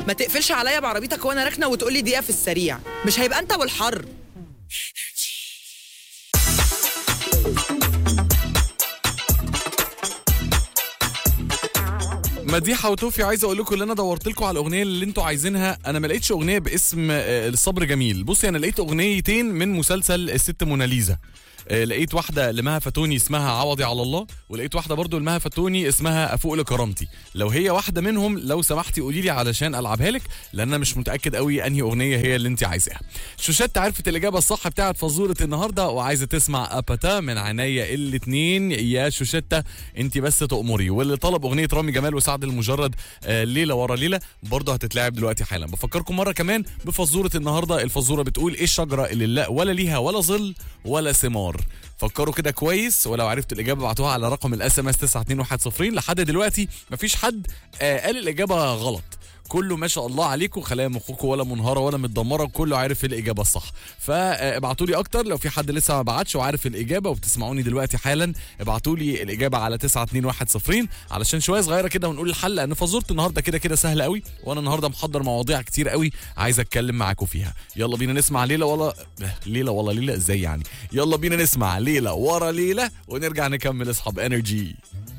ما تقفلش عليا بعربيتك وانا راكنه وتقولي دقيقه في السريع مش هيبقى انت والحر مديحه وتوفي عايز اقول لكم ان انا دورت لكم على الاغنيه اللي انتوا عايزينها انا ما لقيتش اغنيه باسم آه، الصبر جميل بصي انا لقيت اغنيتين من مسلسل الست موناليزا آه، لقيت واحده لمها فتوني اسمها عوضي على الله ولقيت واحده برضو لمها فتوني اسمها افوق لكرامتي لو هي واحده منهم لو سمحتي قولي لي علشان العبها لك لان انا مش متاكد قوي انهي اغنيه هي اللي انت عايزاها شوشات عرفت الاجابه الصح بتاعت فزوره النهارده وعايزه تسمع اباتا من عينيا الاثنين يا شوشتة انت بس تأمري واللي طلب اغنيه رامي جمال وسعد المجرد آه، ليله ورا ليله برضه هتتلعب دلوقتي حالا بفكركم مره كمان بفزوره النهارده الفزوره بتقول ايه الشجره اللي لا ولا ليها ولا ظل ولا ثمار فكروا كده كويس ولو عرفت الاجابه ابعتوها على رقم الاس ام اس 92110 لحد دلوقتي مفيش حد آه قال الاجابه غلط كله ما شاء الله عليكم خلايا مخكم ولا منهاره ولا متدمره كله عارف الاجابه الصح فابعتوا لي اكتر لو في حد لسه ما بعتش وعارف الاجابه وبتسمعوني دلوقتي حالا ابعتوا لي الاجابه على 92110 علشان شويه صغيره كده ونقول الحل لان فزوره النهارده كده كده سهله قوي وانا النهارده محضر مواضيع كتير قوي عايز اتكلم معاكم فيها يلا بينا نسمع ليله ولا ليله ولا ليله ازاي يعني يلا بينا نسمع ليله ورا ليله ونرجع نكمل اصحاب انرجي